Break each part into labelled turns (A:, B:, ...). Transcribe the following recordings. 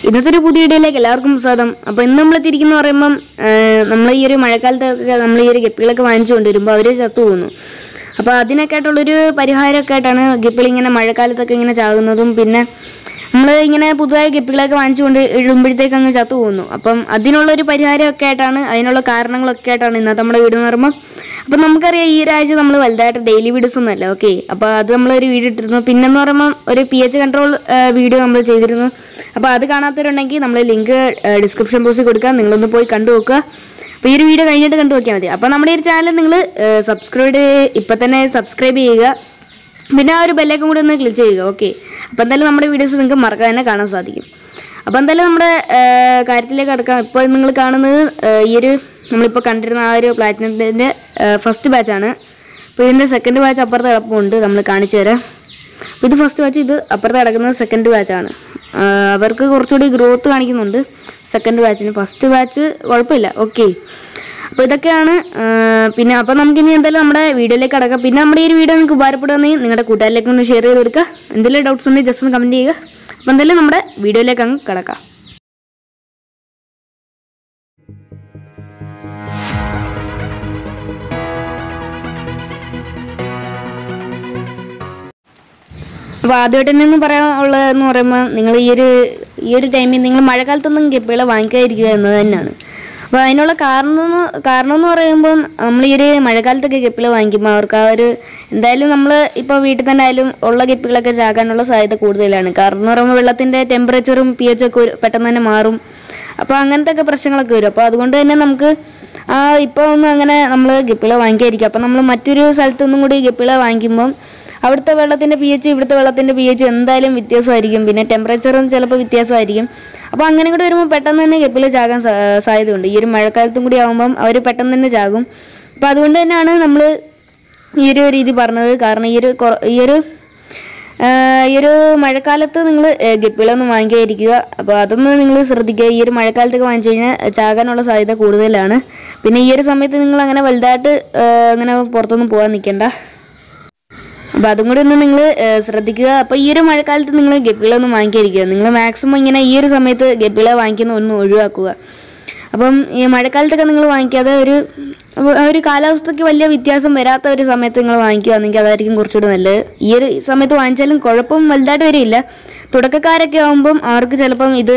A: ഇന്നത്തെ ഒരു പുതിയ വീഡിയോയിലേക്ക് എല്ലാവർക്കും സ്വാഗതം അപ്പോൾ ഇന്ന് നമ്മൾ എത്തിയിരിക്കുന്ന പറയുമ്പം നമ്മൾ ഈ ഒരു മഴക്കാലത്തൊക്കെ നമ്മൾ ഈ ഒരു ഗപ്പികളൊക്കെ വാങ്ങിച്ചു കൊണ്ടുവരുമ്പോൾ അവർ ചത്തു പോകുന്നു അപ്പോൾ അതിനൊക്കെ ആയിട്ടുള്ളൊരു പരിഹാരമൊക്കെ ആയിട്ടാണ് ഗപ്പികൾ ഇങ്ങനെ മഴക്കാലത്തൊക്കെ ഇങ്ങനെ ചാകുന്നതും പിന്നെ നമ്മൾ ഇങ്ങനെ പുതുതായ ഗപ്പികളൊക്കെ വാങ്ങിച്ചു കൊണ്ട് ഇടുമ്പോഴത്തേക്ക് അങ്ങ് ചത്തു പോകുന്നു അപ്പം അതിനുള്ളൊരു പരിഹാരമൊക്കെ ആയിട്ടാണ് അതിനുള്ള കാരണങ്ങളൊക്കെ ആയിട്ടാണ് ഇന്നത്തെ നമ്മുടെ വീഡിയോ എന്ന് പറയുമ്പോൾ അപ്പം നമുക്കറിയാം ഈ ഒരാഴ്ച നമ്മൾ വലുതായിട്ട് ഡെയിലി വീഡിയോസ് ഒന്നുമല്ല ഓക്കെ അപ്പോൾ അത് നമ്മളൊരു വീഡിയോ ഇട്ടിരുന്നു പിന്നെന്ന് പറയുമ്പോൾ ഒരു പി എച്ച് കൺട്രോൾ വീഡിയോ നമ്മൾ ചെയ്തിരുന്നു അപ്പോൾ അത് കാണാത്തവരുണ്ടെങ്കിൽ നമ്മൾ ലിങ്ക് ഡിസ്ക്രിപ്ഷൻ ബോക്സിൽ കൊടുക്കാം നിങ്ങളൊന്ന് പോയി കണ്ടു നോക്കുക അപ്പോൾ ഈ ഒരു വീഡിയോ കഴിഞ്ഞിട്ട് കണ്ടു നോക്കിയാൽ മതി അപ്പോൾ നമ്മുടെ ഈ ഒരു ചാനൽ നിങ്ങൾ സബ്സ്ക്രൈബ് ഇപ്പം തന്നെ സബ്സ്ക്രൈബ് ചെയ്യുക പിന്നെ ആ ഒരു ബെല്ലൈക്കൻ കൂടി ഒന്ന് ക്ലിക്ക് ചെയ്യുക ഓക്കെ അപ്പോൾ എന്തായാലും നമ്മുടെ വീഡിയോസ് നിങ്ങൾക്ക് മറക്കാതെ തന്നെ കാണാൻ സാധിക്കും അപ്പോൾ എന്തായാലും നമ്മുടെ ആ, കാര്യത്തിലേക്ക് കടക്കാം ഇപ്പോൾ നിങ്ങൾ കാണുന്നത് ആ, ഈ ഒരു നമ്മളിപ്പോൾ കണ്ടിരുന്ന ആ ഒരു പ്ലാറ്റിനത്തിൻ്റെ ഫസ്റ്റ് ബാച്ചാണ് അപ്പോൾ ഇതിൻ്റെ സെക്കൻഡ് ബാച്ച് അപ്പുറത്ത് കിടപ്പുണ്ട് നമ്മൾ കാണിച്ചു തരാം അപ്പോൾ ഇത് ഫസ്റ്റ് ബാച്ച് ഇത് അപ്പുറത്ത് കിടക്കുന്നത് സെക്കൻഡ് ബാച്ചാണ് അവർക്ക് കുറച്ചുകൂടി ഗ്രോത്ത് കാണിക്കുന്നുണ്ട് സെക്കൻഡ് ബാച്ചിന് ഫസ്റ്റ് ബാച്ച് കുഴപ്പമില്ല ഓക്കെ അപ്പോൾ ഇതൊക്കെയാണ് ആ, പിന്നെ അപ്പോൾ നമുക്കിനി എന്തായാലും നമ്മുടെ വീഡിയോയിലേക്ക് കടക്കാം പിന്നെ നമ്മുടെ ഈ ഒരു വീഡിയോ നിങ്ങൾക്ക് ഉപകാരപ്പെടുകയാണെങ്കിൽ നിങ്ങളുടെ കൂട്ടുകാരിലേക്ക് ഒന്ന് ഷെയർ ചെയ്ത് കൊടുക്കുക എന്തെങ്കിലും ഡൗട്ട്സ് ഉണ്ടെങ്കിൽ ജസ്റ്റ് ഒന്ന് കമൻറ്റ് ചെയ്യുക അപ്പോൾ എന്തായാലും നമ്മുടെ വീഡിയോയിലേക്ക് അങ്ങ് കിടക്കാം അപ്പോൾ ആദ്യമായിട്ട് തന്നെ ഒന്ന് പറയാനുള്ളതെന്ന് പറയുമ്പോൾ നിങ്ങൾ ഈ ഒരു ഈ ഒരു ടൈമിൽ നിങ്ങൾ മഴക്കാലത്തൊന്നും ഗപ്പികളെ വാങ്ങിക്കാതിരിക്കുക എന്നത് തന്നെയാണ് അപ്പോൾ അതിനുള്ള കാരണം എന്ന് കാരണം എന്ന് പറയുമ്പോൾ നമ്മൾ ഈ ഒരു മഴക്കാലത്തൊക്കെ ഗപ്പികളെ വാങ്ങിക്കുമ്പോൾ അവർക്ക് ആ ഒരു എന്തായാലും നമ്മൾ ഇപ്പോൾ വീട്ടിൽ തന്നെ ആയാലും ഉള്ള ഗപ്പികളൊക്കെ ചാകാനുള്ള സാധ്യത കൂടുതലാണ് കാരണം എന്ന് പറയുമ്പോൾ വെള്ളത്തിൻ്റെ ടെമ്പറേച്ചറും പി എച്ച് ഒക്കെ ഒരു- പെട്ടെന്ന് തന്നെ മാറും അപ്പോൾ അങ്ങനത്തെ ഒക്കെ പ്രശ്നങ്ങളൊക്കെ വരും അപ്പോൾ അതുകൊണ്ട് തന്നെ നമുക്ക് ആ ഇപ്പോൾ ഒന്നും അങ്ങനെ നമ്മൾ ഗപ്പിളെ വാങ്ങിക്കാതിരിക്കുക അപ്പോൾ നമ്മൾ മറ്റൊരു സ്ഥലത്തൊന്നും കൂടി ഗപ്പിളെ വാങ്ങിക്കുമ്പം അവിടുത്തെ വെള്ളത്തിൻ്റെ പി എച്ച് ഇവിടുത്തെ വെള്ളത്തിൻ്റെ പി എച്ച് എന്തായാലും വ്യത്യാസമായിരിക്കും പിന്നെ ടെമ്പറേച്ചറും ചിലപ്പോൾ വ്യത്യാസമായിരിക്കും അപ്പോൾ അങ്ങനെ കൂടി വരുമ്പോൾ പെട്ടെന്ന് തന്നെ ഗപ്പിള് ചാകാൻ സാ- സാധ്യതയുണ്ട് ഈ ഒരു മഴക്കാലത്തും കൂടി ആകുമ്പം അവർ പെട്ടെന്ന് തന്നെ ചാകും അപ്പോൾ അതുകൊണ്ട് തന്നെയാണ് നമ്മൾ ഈ ഒരു രീതി പറഞ്ഞത് കാരണം ഈ ഒരു കൊറ- ഈ ഒരു ആ, ഈ ഒരു മഴക്കാലത്ത് നിങ്ങൾ ഗപ്പികളൊന്നും വാങ്ങിക്കാതിരിക്കുക അപ്പോൾ അതൊന്ന് നിങ്ങൾ ശ്രദ്ധിക്കുക ഈ ഒരു മഴക്കാലത്തൊക്കെ വാങ്ങിച്ചു കഴിഞ്ഞാൽ ചാകാനുള്ള സാധ്യത കൂടുതലാണ് പിന്നെ ഈ ഒരു സമയത്ത് നിങ്ങൾ അങ്ങനെ വലുതായിട്ട് ആ, അങ്ങനെ പുറത്തൊന്നും പോകാൻ നിൽക്കണ്ട അപ്പോൾ അതും കൂടി ഒന്ന് നിങ്ങൾ ശ്രദ്ധിക്കുക അപ്പോൾ ഈ ഒരു മഴക്കാലത്ത് നിങ്ങൾ ഗപ്പികളൊന്നും വാങ്ങിക്കാതിരിക്കുക നിങ്ങൾ മാക്സിമം ഇങ്ങനെ ഈ ഒരു സമയത്ത് ഗപ്പികളെ വാങ്ങിക്കുന്ന ഒന്ന് ഒഴിവാക്കുക അപ്പം ഈ മഴക്കാലത്തൊക്കെ നിങ്ങൾ വാങ്ങിക്കാതെ ഒരു ഒരു കാലാവസ്ഥയ്ക്ക് വലിയ വ്യത്യാസം വരാത്ത ഒരു സമയത്ത് നിങ്ങൾ വാങ്ങിക്കുകയാണെങ്കിൽ അതായിരിക്കും കുറച്ചുകൂടി നല്ലത് ഈ ഒരു സമയത്ത് വാങ്ങിച്ചാലും കുഴപ്പം വലുതായിട്ട് വരില്ല തുടക്കക്കാരൊക്കെ ആകുമ്പം അവർക്ക് ചിലപ്പം ഇത്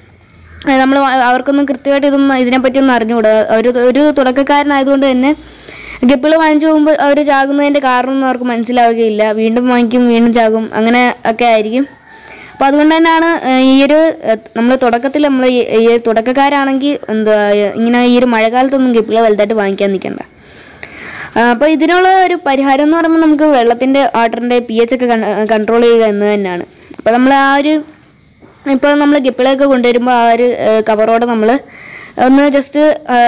A: നമ്മൾ അവർക്കൊന്നും കൃത്യമായിട്ട് ഇതൊന്നും ഇതിനെപ്പറ്റി ഒന്നും അറിഞ്ഞുകൂടാ ഒരു ഒരു തുടക്കക്കാരനായതുകൊണ്ട് തന്നെ ഗപ്പിൾ വാങ്ങിച്ചു പോകുമ്പോൾ അവർ ചാകുന്നതിൻ്റെ കാരണമൊന്നും അവർക്ക് മനസ്സിലാവുകയില്ല വീണ്ടും വാങ്ങിക്കും വീണ്ടും ചാകും അങ്ങനെ ഒക്കെ ആയിരിക്കും അപ്പോൾ അതുകൊണ്ട് തന്നെയാണ് ഏഹ്, ഈ ഒരു നമ്മൾ തുടക്കത്തിൽ നമ്മൾ ഈ ഒരു തുടക്കക്കാരാണെങ്കിൽ എന്താ ഇങ്ങനെ ഈ ഒരു മഴക്കാലത്തൊന്നും ഗപ്പിളെ വലുതായിട്ട് വാങ്ങിക്കാൻ നിൽക്കണ്ട അപ്പോൾ ഇതിനുള്ള ഒരു പരിഹാരം എന്ന് പറയുമ്പോൾ നമുക്ക് വെള്ളത്തിൻ്റെ വാട്ടറിൻ്റെ പി എച്ച് ഒക്കെ കൺട്രോൾ ചെയ്യുക എന്ന് തന്നെയാണ് അപ്പോൾ നമ്മൾ ആ ഒരു ഇപ്പോൾ നമ്മൾ ഗപ്പിളൊക്കെ കൊണ്ടുവരുമ്പോൾ ആ ഒരു കവറോടെ നമ്മൾ ഒന്ന് ജസ്റ്റ്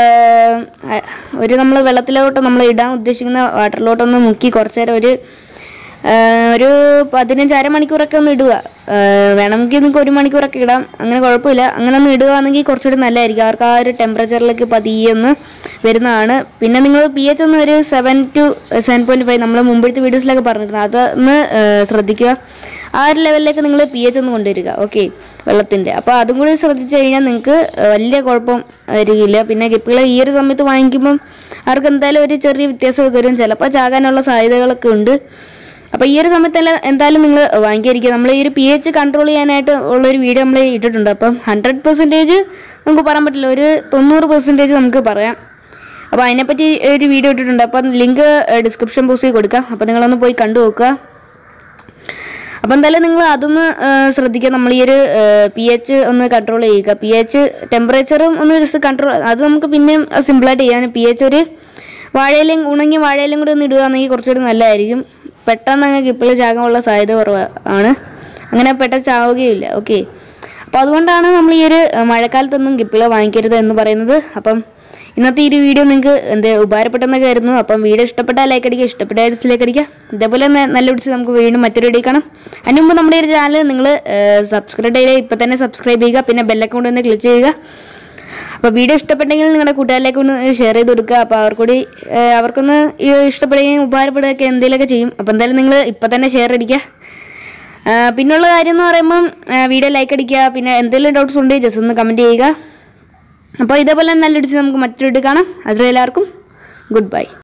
A: ഒരു നമ്മൾ വെള്ളത്തിലോട്ട് നമ്മൾ ഇടാൻ ഉദ്ദേശിക്കുന്ന വാട്ടറിലോട്ടൊന്ന് മുക്കി കുറച്ച് നേരം ഒരു ആ, ഒരു പതിനഞ്ച് അരമണിക്കൂറൊക്കെ ഒന്ന് ഇടുക ആ, വേണമെങ്കിൽ നിങ്ങൾക്ക് ഒരു മണിക്കൂറൊക്കെ ഇടാം അങ്ങനെ കുഴപ്പമില്ല അങ്ങനെ ഒന്ന് ഇടുകയാണെങ്കിൽ കുറച്ചുകൂടി നല്ലതായിരിക്കും അവർക്ക് ആ ഒരു ടെമ്പറേച്ചറിലേക്ക് പതിയെ ഒന്ന് വരുന്നതാണ് പിന്നെ നിങ്ങൾ പി എച്ച് ഒന്ന് ഒരു seven two seven point five നമ്മൾ മുമ്പത്തെ വീഡിയോസിലൊക്കെ പറഞ്ഞിരുന്നു അതൊന്ന് ആ, ശ്രദ്ധിക്കുക ആ ഒരു ലെവലിലേക്ക് നിങ്ങൾ പി എച്ച് ഒന്ന് കൊണ്ടുവരിക ഓക്കെ വെള്ളത്തിൻ്റെ അപ്പോൾ അതും കൂടി ശ്രദ്ധിച്ചു കഴിഞ്ഞാൽ നിങ്ങൾക്ക് വലിയ കുഴപ്പം വരികയില്ല പിന്നെ ഗപ്പികൾ ഈ ഒരു സമയത്ത് വാങ്ങിക്കുമ്പം അവർക്ക് എന്തായാലും ഒരു ചെറിയ വ്യത്യാസമൊക്കെ വരും ചിലപ്പോൾ ചാകാനുള്ള സാധ്യതകളൊക്കെ ഉണ്ട് അപ്പോൾ ഈ ഒരു സമയത്തല്ല എന്തായാലും നിങ്ങൾ വാങ്ങിക്കാതിരിക്കുക നമ്മൾ ഈ ഒരു പി എച്ച് കൺട്രോൾ ചെയ്യാനായിട്ട് ഉള്ളൊരു വീഡിയോ നമ്മൾ ഇട്ടിട്ടുണ്ട് അപ്പം ഹൺഡ്രഡ് പെർസെൻറ്റേജ് നമുക്ക് പറയാൻ പറ്റില്ല ഒരു തൊണ്ണൂറ് പെർസെൻറ്റേജ് നമുക്ക് പറയാം അപ്പോൾ അതിനെപ്പറ്റി ഒരു വീഡിയോ ഇട്ടിട്ടുണ്ട് അപ്പം ലിങ്ക് ഡിസ്ക്രിപ്ഷൻ ബോക്സിൽ കൊടുക്കാം അപ്പോൾ നിങ്ങളൊന്ന് പോയി കണ്ടു നോക്കുക അപ്പോൾ എന്തായാലും നിങ്ങൾ അതൊന്ന് ആ, ശ്രദ്ധിക്കുക നമ്മൾ ഈ ഒരു പി എച്ച് ഒന്ന് കൺട്രോൾ ചെയ്യുക പി എച്ച് ടെമ്പറേച്ചറും ഒന്ന് ജസ്റ്റ് കൺട്രോൾ അത് നമുക്ക് പിന്നെയും സിമ്പിളായിട്ട് ചെയ്യാൻ പി എച്ച് ഒരു വാഴയിലും ഉണങ്ങിയ വാഴയിലും കൂടി ഒന്ന് ഇടുകയാണെങ്കിൽ കുറച്ചുകൂടി നല്ലതായിരിക്കും പെട്ടെന്ന് അങ്ങ് കിപ്പിൾ ചാകാനുള്ള സാധ്യത കുറവാണ് അങ്ങനെ പെട്ടെന്ന് ചാവുകയില്ല ഓക്കെ അപ്പോൾ അതുകൊണ്ടാണ് നമ്മൾ ഈ ഒരു ആ, മഴക്കാലത്തൊന്നും ഗപ്പിള വാങ്ങിക്കരുത് എന്ന് പറയുന്നത് അപ്പം ഇന്നത്തെ ഈ ഒരു വീഡിയോ നിങ്ങൾക്ക് എന്ത് ഉപകാരപ്പെട്ടെന്ന് കരുതുന്നു അപ്പം വീഡിയോ ഇഷ്ടപ്പെട്ടാൽ ലൈക്ക് അടിക്കുക ഇഷ്ടപ്പെട്ട ഡിസ്ലൈക്ക് അടിക്കുക ഇതേപോലെ തന്നെ നല്ല പിടിച്ച് നമുക്ക് വീണ്ടും മറ്റൊരു വീഡിയോ കാണാം അതിന് മുമ്പ് നമ്മുടെ ഈ ഒരു ചാനൽ നിങ്ങൾ സബ്സ്ക്രൈബ് ചെയ്യുക ഇപ്പം തന്നെ സബ്സ്ക്രൈബ് ചെയ്യുക പിന്നെ ബെല്ലക്കൗണ്ട് ഒന്ന് ക്ലിക്ക് ചെയ്യുക അപ്പോൾ വീഡിയോ ഇഷ്ടപ്പെട്ടെങ്കിൽ നിങ്ങളുടെ കൂട്ടുകാരിലേക്ക് ഒന്ന് ഷെയർ ചെയ്ത് കൊടുക്കുക അപ്പോൾ അവർക്കൂടി ഏഹ്, അവർക്കൊന്ന് ഈ ഇഷ്ടപ്പെടുകയും ഉപകാരപ്പെടുകയൊക്കെ എന്തെങ്കിലുമൊക്കെ ചെയ്യും അപ്പോൾ എന്തായാലും നിങ്ങൾ ഇപ്പം തന്നെ ഷെയർ അടിക്കുക ആ, പിന്നുള്ള കാര്യം എന്ന് പറയുമ്പം ആ, വീഡിയോ ലൈക്ക് അടിക്കുക പിന്നെ എന്തെങ്കിലും ഡൗട്ട്സ് ഉണ്ടെങ്കിൽ ജസ്റ്റ് ഒന്ന് കമൻറ്റ് ചെയ്യുക അപ്പോൾ ഇതേപോലെ നല്ലൊരു നമുക്ക് മറ്റൊരു വീഡിയോ കാണാം അതുവരെ എല്ലാവർക്കും ഗുഡ് ബൈ